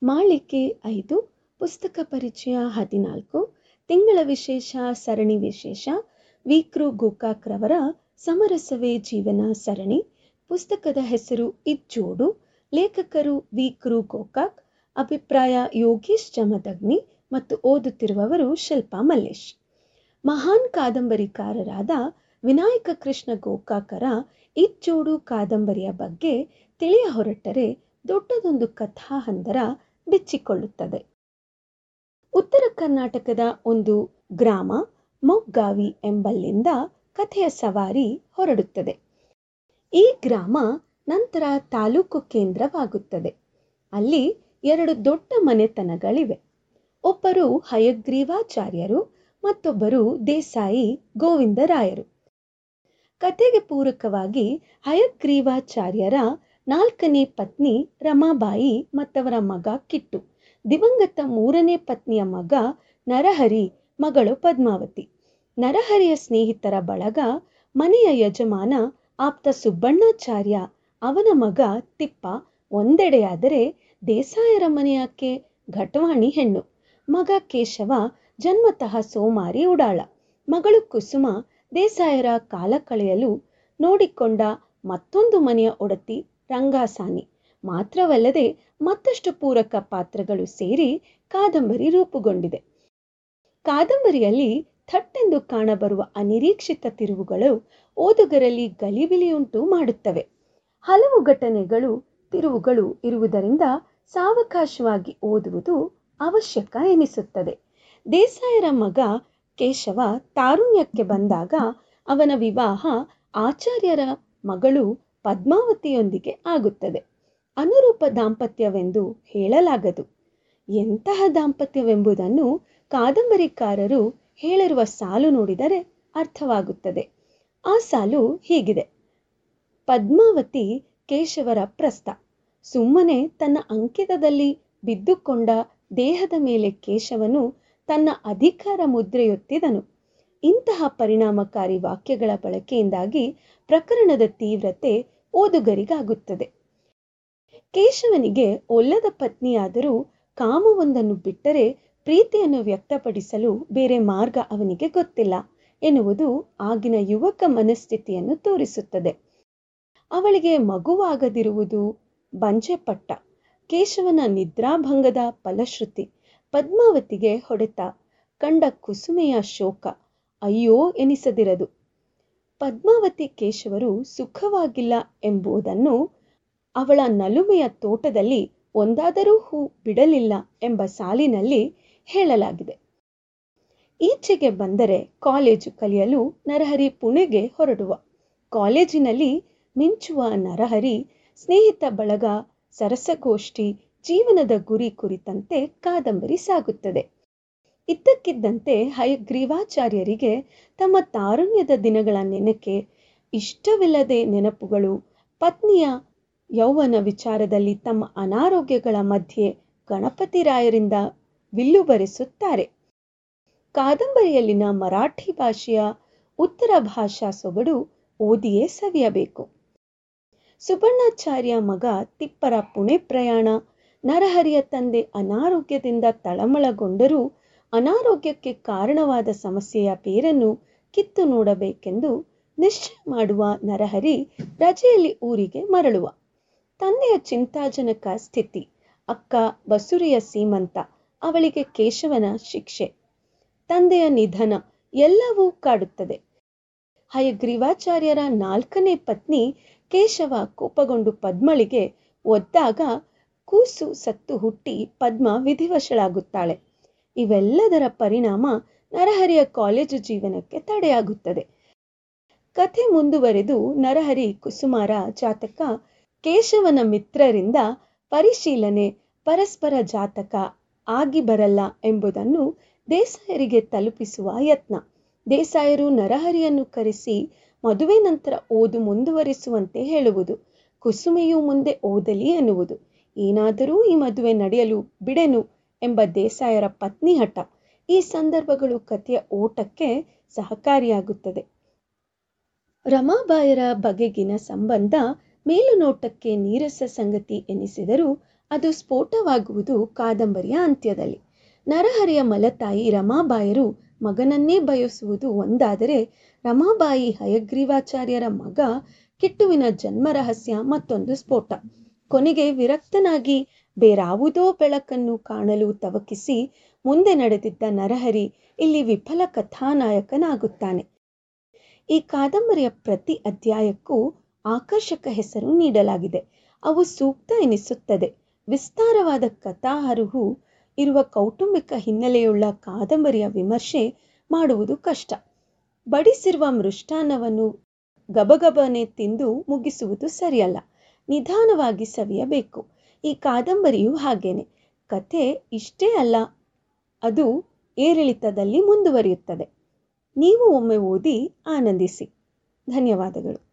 ಮಾಳಿಕೆ ಐದು ಪುಸ್ತಕ ಪರಿಚಯ ಹದಿನಾಲ್ಕು ತಿಂಗಳ ವಿಶೇಷ ಸರಣಿ ವಿಶೇಷ ವಿಕ್ರು ಗೋಕಾಕ್ರವರ ಸಮರಸವೇ ಜೀವನ ಸರಣಿ ಪುಸ್ತಕದ ಹೆಸರು ಇಜ್ಜೋಡು ಲೇಖಕರು ವಿಕ್ರು ಗೋಕಾಕ್ ಅಭಿಪ್ರಾಯ ಯೋಗೀಶ್ ಜಮದಗ್ನಿ ಮತ್ತು ಓದುತ್ತಿರುವವರು ಶಿಲ್ಪಾ ಮಲ್ಲೇಶ್ ಮಹಾನ್ ಕಾದಂಬರಿಕಾರರಾದ ವಿನಾಯಕ ಕೃಷ್ಣ ಗೋಕಾಕರ ಇಜ್ಜೋಡು ಕಾದಂಬರಿಯ ಬಗ್ಗೆ ತಿಳಿಯ ಹೊರಟರೆ ದೊಡ್ಡದೊಂದು ಕಥಾಹಂದರ ಬಿಚ್ಚಿಕೊಳ್ಳುತ್ತದೆ ಉತ್ತರ ಕರ್ನಾಟಕದ ಒಂದು ಗ್ರಾಮ ಮೊಗ್ಗಾವಿ ಎಂಬಲ್ಲಿಂದ ಕಥೆಯ ಸವಾರಿ ಹೊರಡುತ್ತದೆ ಈ ಗ್ರಾಮ ನಂತರ ತಾಲೂಕು ಕೇಂದ್ರವಾಗುತ್ತದೆ ಅಲ್ಲಿ ಎರಡು ದೊಡ್ಡ ಮನೆತನಗಳಿವೆ ಒಬ್ಬರು ಹಯಗ್ರೀವಾಚಾರ್ಯರು ಮತ್ತೊಬ್ಬರು ದೇಸಾಯಿ ಗೋವಿಂದರಾಯರು ಕತೆಗೆ ಪೂರಕವಾಗಿ ಹಯಗ್ರೀವಾಚಾರ್ಯರ ನಾಲ್ಕನೇ ಪತ್ನಿ ರಮಾಬಾಯಿ ಮತ್ತವರ ಮಗ ಕಿಟ್ಟು ದಿವಂಗತ ಮೂರನೇ ಪತ್ನಿಯ ಮಗ ನರಹರಿ ಮಗಳು ಪದ್ಮಾವತಿ ನರಹರಿಯ ಸ್ನೇಹಿತರ ಬಳಗ ಮನೆಯ ಯಜಮಾನ ಆಪ್ತ ಸುಬ್ಬಣ್ಣಾಚಾರ್ಯ ಅವನ ಮಗ ತಿಪ್ಪ ಒಂದೆಡೆಯಾದರೆ ದೇಸಾಯರ ಮನೆಯಾಕೆ ಘಟವಾಣಿ ಹೆಣ್ಣು ಮಗ ಕೇಶವ ಜನ್ಮತಃ ಸೋಮಾರಿ ಉಡಾಳ ಮಗಳು ಕುಸುಮ ದೇಸಾಯರ ಕಾಲ ಕಳೆಯಲು ನೋಡಿಕೊಂಡ ಮತ್ತೊಂದು ಮನೆಯ ಒಡತಿ ರಂಗಾಸಾನಿ ಮಾತ್ರವಲ್ಲದೆ ಮತ್ತಷ್ಟು ಪೂರಕ ಪಾತ್ರಗಳು ಸೇರಿ ಕಾದಂಬರಿ ರೂಪುಗೊಂಡಿದೆ ಕಾದಂಬರಿಯಲ್ಲಿ ಥಟ್ಟೆಂದು ಕಾಣಬರುವ ಅನಿರೀಕ್ಷಿತ ತಿರುವುಗಳು ಓದುಗರಲ್ಲಿ ಗಲಿಬಿಲಿಯುಂಟು ಮಾಡುತ್ತವೆ ಹಲವು ಘಟನೆಗಳು ತಿರುವುಗಳು ಇರುವುದರಿಂದ ಸಾವಕಾಶವಾಗಿ ಓದುವುದು ಅವಶ್ಯಕ ಎನಿಸುತ್ತದೆ ದೇಸಾಯರ ಮಗ ಕೇಶವ ತಾರುಣ್ಯಕ್ಕೆ ಬಂದಾಗ ಅವನ ವಿವಾಹ ಆಚಾರ್ಯರ ಮಗಳು ಪದ್ಮಾವತಿಯೊಂದಿಗೆ ಆಗುತ್ತದೆ ಅನುರೂಪ ದಾಂಪತ್ಯವೆಂದು ಹೇಳಲಾಗದು ಎಂತಹ ದಾಂಪತ್ಯವೆಂಬುದನ್ನು ಕಾದಂಬರಿಕಾರರು ಹೇಳಿರುವ ಸಾಲು ನೋಡಿದರೆ ಅರ್ಥವಾಗುತ್ತದೆ ಆ ಸಾಲು ಹೀಗಿದೆ ಪದ್ಮಾವತಿ ಕೇಶವರ ಪ್ರಸ್ತ ಸುಮ್ಮನೆ ತನ್ನ ಅಂಕಿತದಲ್ಲಿ ಬಿದ್ದುಕೊಂಡ ದೇಹದ ಮೇಲೆ ಕೇಶವನು ತನ್ನ ಅಧಿಕಾರ ಮುದ್ರೆಯೊತ್ತಿದನು ಇಂತಹ ಪರಿಣಾಮಕಾರಿ ವಾಕ್ಯಗಳ ಬಳಕೆಯಿಂದಾಗಿ ಪ್ರಕರಣದ ತೀವ್ರತೆ ಓದುಗರಿಗಾಗುತ್ತದೆ ಕೇಶವನಿಗೆ ಒಲ್ಲದ ಪತ್ನಿಯಾದರೂ ಕಾಮವೊಂದನ್ನು ಬಿಟ್ಟರೆ ಪ್ರೀತಿಯನ್ನು ವ್ಯಕ್ತಪಡಿಸಲು ಬೇರೆ ಮಾರ್ಗ ಅವನಿಗೆ ಗೊತ್ತಿಲ್ಲ ಎನ್ನುವುದು ಆಗಿನ ಯುವಕ ಮನಸ್ಥಿತಿಯನ್ನು ತೋರಿಸುತ್ತದೆ ಅವಳಿಗೆ ಮಗುವಾಗದಿರುವುದು ಬಂಜೆಪಟ್ಟ ಕೇಶವನ ನಿದ್ರಾಭಂಗದ ಫಲಶ್ರುತಿ ಪದ್ಮಾವತಿಗೆ ಹೊಡೆತ ಕಂಡ ಕುಸುಮೆಯ ಶೋಕ ಅಯ್ಯೋ ಎನಿಸದಿರದು ಪದ್ಮಾವತಿ ಕೇಶವರು ಸುಖವಾಗಿಲ್ಲ ಎಂಬುದನ್ನು ಅವಳ ನಲುಮೆಯ ತೋಟದಲ್ಲಿ ಒಂದಾದರೂ ಹೂ ಬಿಡಲಿಲ್ಲ ಎಂಬ ಸಾಲಿನಲ್ಲಿ ಹೇಳಲಾಗಿದೆ ಈಚೆಗೆ ಬಂದರೆ ಕಾಲೇಜು ಕಲಿಯಲು ನರಹರಿ ಪುಣೆಗೆ ಹೊರಡುವ ಕಾಲೇಜಿನಲ್ಲಿ ಮಿಂಚುವ ನರಹರಿ ಸ್ನೇಹಿತ ಬಳಗ ಸರಸಗೋಷ್ಠಿ ಜೀವನದ ಗುರಿ ಕುರಿತಂತೆ ಕಾದಂಬರಿ ಸಾಗುತ್ತದೆ ಇದ್ದಕ್ಕಿದ್ದಂತೆ ಹಯಗ್ರೀವಾಚಾರ್ಯರಿಗೆ ತಮ್ಮ ತಾರುಣ್ಯದ ದಿನಗಳ ನೆನಕೆ ಇಷ್ಟವಿಲ್ಲದೆ ನೆನಪುಗಳು ಪತ್ನಿಯ ಯೌವನ ವಿಚಾರದಲ್ಲಿ ತಮ್ಮ ಅನಾರೋಗ್ಯಗಳ ಮಧ್ಯೆ ಗಣಪತಿ ರಾಯರಿಂದ ವಿಲ್ಲು ಬರೆಸುತ್ತಾರೆ ಕಾದಂಬರಿಯಲ್ಲಿನ ಮರಾಠಿ ಭಾಷೆಯ ಉತ್ತರ ಭಾಷಾ ಸೊಗಡು ಓದಿಯೇ ಸವಿಯಬೇಕು ಸುಬಣ್ಣಾಚಾರ್ಯ ಮಗ ತಿಪ್ಪರ ಪುಣೆ ಪ್ರಯಾಣ ನರಹರಿಯ ತಂದೆ ಅನಾರೋಗ್ಯದಿಂದ ತಳಮಳಗೊಂಡರೂ ಅನಾರೋಗ್ಯಕ್ಕೆ ಕಾರಣವಾದ ಸಮಸ್ಯೆಯ ಬೇರನ್ನು ಕಿತ್ತು ನೋಡಬೇಕೆಂದು ನಿಶ್ಚಯ ಮಾಡುವ ನರಹರಿ ರಜೆಯಲ್ಲಿ ಊರಿಗೆ ಮರಳುವ ತಂದೆಯ ಚಿಂತಾಜನಕ ಸ್ಥಿತಿ ಅಕ್ಕ ಬಸುರಿಯ ಸೀಮಂತ ಅವಳಿಗೆ ಕೇಶವನ ಶಿಕ್ಷೆ ತಂದೆಯ ನಿಧನ ಎಲ್ಲವೂ ಕಾಡುತ್ತದೆ ಹಯಗ್ರೀವಾಚಾರ್ಯರ ನಾಲ್ಕನೇ ಪತ್ನಿ ಕೇಶವ ಕೋಪಗೊಂಡು ಪದ್ಮಳಿಗೆ ಒದ್ದಾಗ ಕೂಸು ಸತ್ತು ಹುಟ್ಟಿ ಪದ್ಮ ವಿಧಿವಶಳಾಗುತ್ತಾಳೆ ಇವೆಲ್ಲದರ ಪರಿಣಾಮ ನರಹರಿಯ ಕಾಲೇಜು ಜೀವನಕ್ಕೆ ತಡೆಯಾಗುತ್ತದೆ ಕಥೆ ಮುಂದುವರೆದು ನರಹರಿ ಕುಸುಮಾರ ಜಾತಕ ಕೇಶವನ ಮಿತ್ರರಿಂದ ಪರಿಶೀಲನೆ ಪರಸ್ಪರ ಜಾತಕ ಆಗಿ ಬರಲ್ಲ ಎಂಬುದನ್ನು ದೇಸಾಯರಿಗೆ ತಲುಪಿಸುವ ಯತ್ನ ದೇಸಾಯರು ನರಹರಿಯನ್ನು ಕರೆಸಿ ಮದುವೆ ನಂತರ ಓದು ಮುಂದುವರಿಸುವಂತೆ ಹೇಳುವುದು ಕುಸುಮೆಯು ಮುಂದೆ ಓದಲಿ ಎನ್ನುವುದು ಏನಾದರೂ ಈ ಮದುವೆ ನಡೆಯಲು ಬಿಡೆನು ಎಂಬ ದೇಸಾಯರ ಪತ್ನಿ ಹಠ ಈ ಸಂದರ್ಭಗಳು ಕಥೆಯ ಓಟಕ್ಕೆ ಸಹಕಾರಿಯಾಗುತ್ತದೆ ರಮಾಬಾಯರ ಬಗೆಗಿನ ಸಂಬಂಧ ಮೇಲುನೋಟಕ್ಕೆ ನೀರಸ ಸಂಗತಿ ಎನಿಸಿದರೂ ಅದು ಸ್ಫೋಟವಾಗುವುದು ಕಾದಂಬರಿಯ ಅಂತ್ಯದಲ್ಲಿ ನರಹರಿಯ ಮಲತಾಯಿ ರಮಾಬಾಯರು ಮಗನನ್ನೇ ಬಯಸುವುದು ಒಂದಾದರೆ ರಮಾಬಾಯಿ ಹಯಗ್ರೀವಾಚಾರ್ಯರ ಮಗ ಕಿಟ್ಟುವಿನ ಜನ್ಮ ರಹಸ್ಯ ಮತ್ತೊಂದು ಸ್ಫೋಟ ಕೊನೆಗೆ ವಿರಕ್ತನಾಗಿ ಬೇರಾವುದೋ ಬೆಳಕನ್ನು ಕಾಣಲು ತವಕಿಸಿ ಮುಂದೆ ನಡೆದಿದ್ದ ನರಹರಿ ಇಲ್ಲಿ ವಿಫಲ ಕಥಾನಾಯಕನಾಗುತ್ತಾನೆ ಈ ಕಾದಂಬರಿಯ ಪ್ರತಿ ಅಧ್ಯಾಯಕ್ಕೂ ಆಕರ್ಷಕ ಹೆಸರು ನೀಡಲಾಗಿದೆ ಅವು ಸೂಕ್ತ ಎನಿಸುತ್ತದೆ ವಿಸ್ತಾರವಾದ ಕಥಾಹರುಹು ಇರುವ ಕೌಟುಂಬಿಕ ಹಿನ್ನೆಲೆಯುಳ್ಳ ಕಾದಂಬರಿಯ ವಿಮರ್ಶೆ ಮಾಡುವುದು ಕಷ್ಟ ಬಡಿಸಿರುವ ಮೃಷ್ಟಾನ್ನವನ್ನು ಗಬಗಬನೆ ತಿಂದು ಮುಗಿಸುವುದು ಸರಿಯಲ್ಲ ನಿಧಾನವಾಗಿ ಸವಿಯಬೇಕು ಈ ಕಾದಂಬರಿಯು ಹಾಗೇನೆ ಕಥೆ ಇಷ್ಟೇ ಅಲ್ಲ ಅದು ಏರಿಳಿತದಲ್ಲಿ ಮುಂದುವರಿಯುತ್ತದೆ ನೀವು ಒಮ್ಮೆ ಓದಿ ಆನಂದಿಸಿ ಧನ್ಯವಾದಗಳು